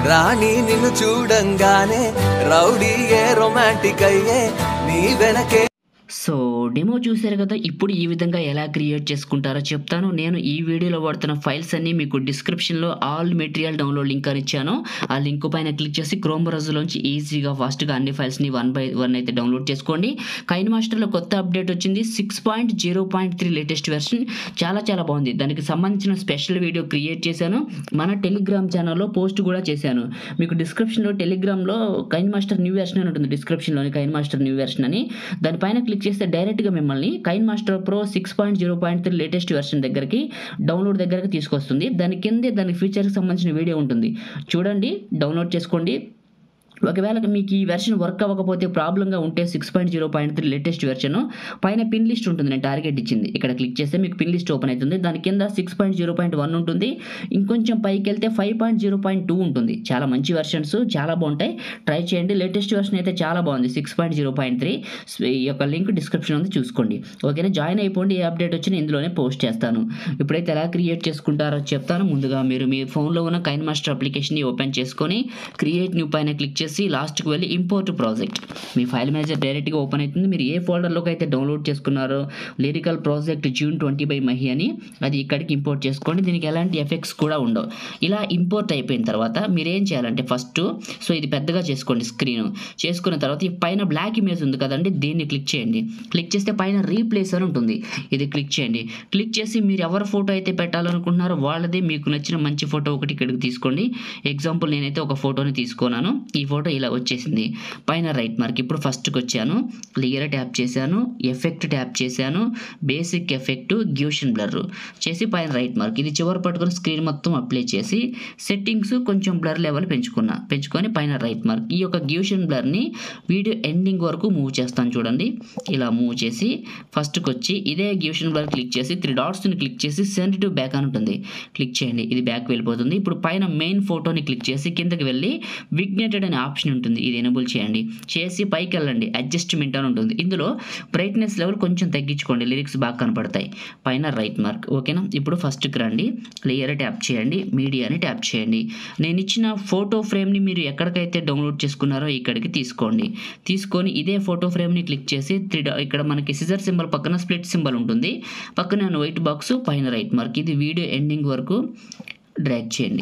రాణి నిన్ను చూడంగానే రౌడీయే రొమాంటిక్ అయ్యే నీ వెనకే సో డెమో చూశారు కదా ఇప్పుడు ఈ విధంగా ఎలా క్రియేట్ చేసుకుంటారో చెప్తాను నేను ఈ వీడియోలో వాడుతున్న ఫైల్స్ అన్ని మీకు డిస్క్రిప్షన్లో ఆల్ మెటీరియల్ డౌన్లోడ్ లింక్ అని ఇచ్చాను ఆ లింక్ పైన క్లిక్ చేసి క్రోమ్ బ్రౌజర్లోంచి ఈజీగా ఫాస్ట్గా అన్ని ఫైల్స్ని వన్ బై వన్ అయితే డౌన్లోడ్ చేసుకోండి కైన్ మాస్టర్లో కొత్త అప్డేట్ వచ్చింది six point zero point three latest version చాలా చాలా బాగుంది దానికి సంబంధించిన స్పెషల్ వీడియో క్రియేట్ చేశాను మన టెలిగ్రామ్ ఛానల్లో పోస్ట్ కూడా చేశాను మీకు డిస్క్రిప్షన్లో టెలిగ్రామ్లో కైన్ మాస్టర్ న్యూ వెర్షన్ అని ఉంటుంది డిస్క్రిప్షన్లోని కైన్ మాస్టర్ న్యూ వెర్షన్ అని దానిపైన క్లిక్ చేస్తే డైరెక్ట్గా మిమ్మల్ని KineMaster pro six point zero point three latest version దగ్గరికి డౌన్లోడ్ దగ్గరికి తీసుకొస్తుంది దాని కిందే దాని ఫీచర్కి సంబంధించిన వీడియో ఉంటుంది చూడండి డౌన్లోడ్ చేసుకోండి ఒకవేళ మీకు ఈ వెర్షన్ వర్క్ అవ్వకపోతే ప్రాబ్లంగా ఉంటే six point zero point three latest version పైన పిన్ లిస్ట్ ఉంటుంది నేను టార్గెట్ ఇచ్చింది ఇక్కడ క్లిక్ చేస్తే మీకు పిన్ లిస్ట్ ఓపెన్ అవుతుంది దాని కింద six point zero point one ఉంటుంది ఇంకొంచెం పైకి వెళ్తే five point zero point two ఉంటుంది చాలా మంచి వెర్షన్స్ చాలా బాగుంటాయి ట్రై చేయండి లేటెస్ట్ వెర్షన్ అయితే చాలా బాగుంది six point zero point three ఈ యొక్క లింక్ డిస్క్రిప్షన్ ఉంది చూసుకోండి ఓకేనా జాయిన్ అయిపోండి ఏ అప్డేట్ వచ్చినా ఇందులోనే పోస్ట్ చేస్తాను ఇప్పుడైతే ఎలా క్రియేట్ చేసుకుంటారో చెప్తాను ముందుగా మీరు మీ ఫోన్లో ఉన్న కైన్ మాస్టర్ అప్లికేషన్ని ఓపెన్ చేసుకొని క్రియేట్ న్యూ పైన క్లిక్ చేసి లాస్ట్కి వెళ్ళి ఇంపోర్ట్ ప్రాజెక్ట్ మీ ఫైల్ మేనేజర్ డైరెక్ట్గా ఓపెన్ అవుతుంది మీరు ఏ ఫోల్డర్లోకి అయితే డౌన్లోడ్ చేసుకున్నారో lyrical project June twenty by Mahi అని అది ఇక్కడికి ఇంపోర్ట్ చేసుకోండి దీనికి ఎలాంటి ఎఫెక్ట్స్ కూడా ఉండవు ఇలా ఇంపోర్ట్ అయిపోయిన తర్వాత మీరు ఏం చేయాలంటే ఫస్ట్ సో ఇది పెద్దగా చేసుకోండి స్క్రీన్ చేసుకున్న తర్వాత ఈ పైన బ్లాక్ ఇమేజ్ ఉంది కదండి దీన్ని క్లిక్ చేయండి క్లిక్ చేస్తే పైన రీప్లేస్ అని ఉంటుంది ఇది క్లిక్ చేయండి క్లిక్ చేసి మీరు ఎవరి ఫోటో అయితే పెట్టాలనుకుంటున్నారో వాళ్ళది మీకు నచ్చిన మంచి ఫోటో ఒకటి ఇక్కడికి తీసుకోండి ఎగ్జాంపుల్ నేనైతే ఒక ఫోటోని తీసుకున్నాను ఈ ఫోటో ఇలా వచ్చేసింది పైన రైట్ మార్క్ ఇప్పుడు ఫస్ట్కి వచ్చాను లేయర్ ట్యాప్ చేశాను ఎఫెక్ట్ ట్యాప్ చేశాను బేసిక్ ఎఫెక్ట్ గ్యూషన్ బ్లర్ చేసి పైన రైట్ మార్క్ ఇది చివరి పట్టుకొని స్క్రీన్ మొత్తం అప్లై చేసి సెట్టింగ్స్ కొంచెం బ్లర్ లెవెల్ పెంచుకున్నా పెంచుకొని పైన రైట్ మార్క్ ఈ యొక్క గ్యూషన్ బ్లర్ని వీడియో ఎండింగ్ వరకు మూవ్ చేస్తాను చూడండి ఇలా మూవ్ చేసి ఫస్ట్కి వచ్చి ఇదే గ్యూషన్ బ్లర్ క్లిక్ చేసి త్రీ డాట్స్ని క్లిక్ చేసి సెండ్ టు బ్యాక్ అని ఉంటుంది క్లిక్ చేయండి ఇది బ్యాక్ వెళ్ళిపోతుంది ఇప్పుడు పైన మెయిన్ ఫోటోని క్లిక్ చేసి కిందకి వెళ్ళి విగ్నేటెడ్ అనే ఆప్షన్ ఉంటుంది ఇది ఎనబుల్ చేయండి చేసి పైకి వెళ్ళండి అడ్జస్ట్మెంట్ అని ఉంటుంది ఇందులో బ్రైట్నెస్ లెవెల్ కొంచెం తగ్గించుకోండి లిరిక్స్ బాగా కనపడతాయి పైన రైట్ మార్క్ ఓకేనా ఇప్పుడు ఫస్ట్కి రండి లేయర్ ట్యాప్ చేయండి మీడియాని ట్యాప్ చేయండి నేను ఇచ్చిన ఫోటో ఫ్రేమ్ని మీరు ఎక్కడికైతే డౌన్లోడ్ చేసుకున్నారో ఇక్కడికి తీసుకోండి తీసుకొని ఇదే ఫోటో ఫ్రేమ్ని క్లిక్ చేసి త్రీ డా- ఇక్కడ మనకి సిజర్ సింబల్ పక్కన స్ప్లిట్ సింబల్ ఉంటుంది పక్కన వైట్ బాక్స్ పైన రైట్ మార్క్ ఇది వీడియో ఎండింగ్ వరకు డ్రాగ్ చేయండి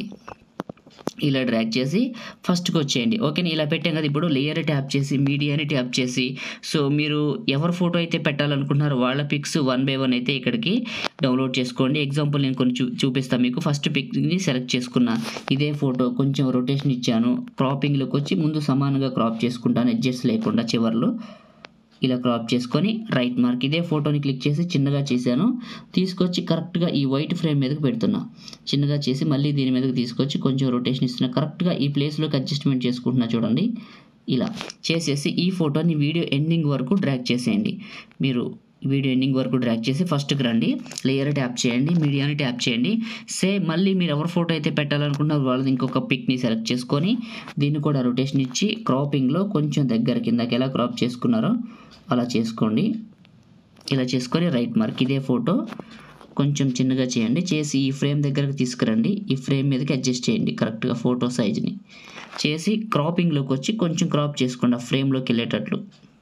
ఇలా డ్రాగ్ చేసి ఫస్ట్కి వచ్చేయండి ఓకేనా ఇలా పెట్టాం కదా ఇప్పుడు లేయర్ ట్యాప్ చేసి మీడియాని ట్యాప్ చేసి సో మీరు ఎవరి ఫోటో అయితే పెట్టాలనుకుంటున్నారో వాళ్ళ పిక్స్ వన్ బై వన్ అయితే ఇక్కడికి డౌన్లోడ్ చేసుకోండి ఎగ్జాంపుల్ నేను కొన్ని చూ చూపిస్తాను మీకు ఫస్ట్ పిక్ని సెలెక్ట్ చేసుకున్నా ఇదే ఫోటో కొంచెం రొటేషన్ ఇచ్చాను క్రాపింగ్లోకి వచ్చి ముందు సమానంగా క్రాప్ చేసుకుంటాను అడ్జస్ట్ లేకుండా చివర్లో ఇలా క్రాప్ చేసుకొని రైట్ మార్క్ ఇదే ఫోటోని క్లిక్ చేసి చిన్నగా చేశాను తీసుకొచ్చి కరెక్ట్గా ఈ వైట్ ఫ్రేమ్ మీదకి పెడుతున్నా చిన్నగా చేసి మళ్ళీ దీని మీదకి తీసుకొచ్చి కొంచెం రొటేషన్ ఇస్తున్నా కరెక్ట్గా ఈ ప్లేస్లోకి అడ్జస్ట్మెంట్ చేసుకుంటున్నా చూడండి ఇలా చేసేసి ఈ ఫోటోని వీడియో ఎండింగ్ వరకు డ్రాగ్ చేసేయండి మీరు వీడియో ఎండింగ్ వరకు డ్రాగ్ చేసి ఫస్ట్కి రండి లేయర్ ట్యాప్ చేయండి మీడియాని ట్యాప్ చేయండి సే మళ్ళీ మీరు ఎవరి ఫోటో అయితే పెట్టాలనుకున్నారో వాళ్ళది ఇంకొక పిక్ని సెలెక్ట్ చేసుకొని దీన్ని కూడా రొటేషన్ ఇచ్చి క్రాపింగ్లో కొంచెం దగ్గర కిందకి ఎలా క్రాప్ చేసుకున్నారో అలా చేసుకోండి ఇలా చేసుకొని రైట్ మార్క్ ఇదే ఫోటో కొంచెం చిన్నగా చేయండి చేసి ఈ ఫ్రేమ్ దగ్గరకు తీసుకురండి ఈ ఫ్రేమ్ మీదకి అడ్జస్ట్ చేయండి కరెక్ట్గా ఫోటో సైజ్ని చేసి క్రాపింగ్లోకి వచ్చి కొంచెం క్రాప్ చేసుకోండి ఆ ఫ్రేమ్లోకి వెళ్ళేటట్లు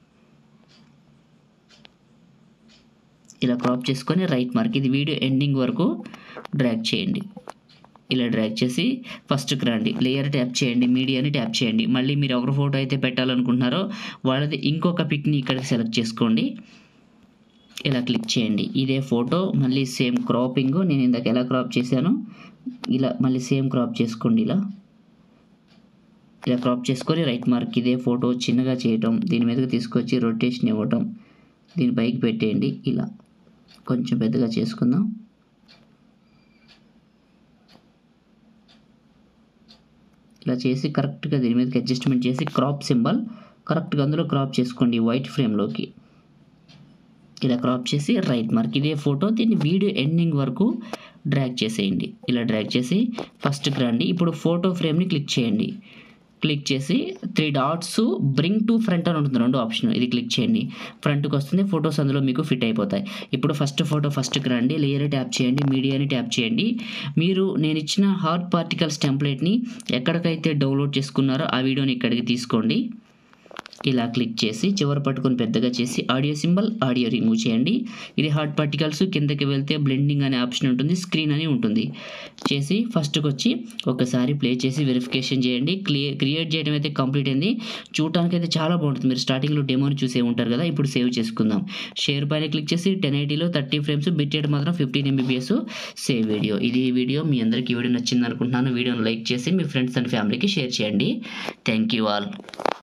ఇలా క్రాప్ చేసుకొని రైట్ మార్క్ ఇది వీడియో ఎండింగ్ వరకు డ్రాగ్ చేయండి ఇలా డ్రాగ్ చేసి ఫస్ట్కి రండి లేయర్ ట్యాప్ చేయండి మీడియాని ట్యాప్ చేయండి మళ్ళీ మీరు ఎవరి ఫోటో అయితే పెట్టాలనుకుంటున్నారో వాళ్ళది ఇంకొక పిక్ని ఇక్కడికి సెలెక్ట్ చేసుకోండి ఇలా క్లిక్ చేయండి ఇదే ఫోటో మళ్ళీ సేమ్ క్రాపింగ్ నేను ఇందాక ఎలా క్రాప్ చేశానో ఇలా మళ్ళీ సేమ్ క్రాప్ చేసుకోండి ఇలా ఇలా క్రాప్ చేసుకొని రైట్ మార్క్ ఇదే ఫోటో చిన్నగా చేయటం దీని మీదకి తీసుకొచ్చి రొటేషన్ ఇవ్వటం దీని పైకి పెట్టేయండి ఇలా కొంచెం పెద్దగా చేసుకుందాం ఇలా చేసి కరెక్ట్గా దీని మీదకి అడ్జస్ట్మెంట్ చేసి క్రాప్ సింబల్ కరెక్ట్గా అందులో క్రాప్ చేసుకోండి వైట్ ఫ్రేమ్లోకి ఇలా క్రాప్ చేసి రైట్ మార్క్ ఇదే ఫోటో దీన్ని వీడియో ఎండింగ్ వరకు డ్రాగ్ చేసేయండి ఇలా డ్రాగ్ చేసి ఫస్ట్కి రండి ఇప్పుడు ఫోటో ఫ్రేమ్ని క్లిక్ చేయండి క్లిక్ చేసి three dots bring to front అని ఉంటుంది రెండు ఆప్షన్ ఇది క్లిక్ చేయండి ఫ్రంట్కి వస్తుంది ఫొటోస్ అందులో మీకు ఫిట్ అయిపోతాయి ఇప్పుడు ఫస్ట్ ఫోటో ఫస్ట్కి రండి లేయర్ ట్యాప్ చేయండి మీడియాని ట్యాప్ చేయండి మీరు నేను ఇచ్చిన హార్డ్ పార్టికల్స్ టెంప్లెట్ని ఎక్కడికైతే డౌన్లోడ్ చేసుకున్నారో ఆ వీడియోని ఇక్కడికి తీసుకోండి ఇలా క్లిక్ చేసి చివరి పట్టుకొని పెద్దగా చేసి ఆడియో సింబల్ ఆడియో రిమూవ్ చేయండి ఇది హార్డ్ పార్టికల్స్ కిందకి వెళ్తే బ్లెండింగ్ అనే ఆప్షన్ ఉంటుంది స్క్రీన్ అని ఉంటుంది చేసి ఫస్ట్కి వచ్చి ఒకసారి ప్లే చేసి వెరిఫికేషన్ చేయండి క్లియర్ క్రియేట్ చేయడం అయితే కంప్లీట్ అయింది చూడటానికి అయితే చాలా బాగుంటుంది మీరు స్టార్టింగ్లో డెమోని చూసే ఉంటారు కదా ఇప్పుడు సేవ్ చేసుకుందాం షేర్ పైన క్లిక్ చేసి టెన్ ఎయిటీలో థర్టీ ఫ్రేమ్స్ బిట్ రేట్ మాత్రం ఫిఫ్టీన్ ఎంబీబీఎస్ సేవ్ వీడియో ఇది వీడియో మీ అందరికీ ఈ వీడియో నచ్చింది అనుకుంటున్నాను వీడియోని లైక్ చేసి మీ ఫ్రెండ్స్ అండ్ ఫ్యామిలీకి షేర్ చేయండి థ్యాంక్ యూ ఆల్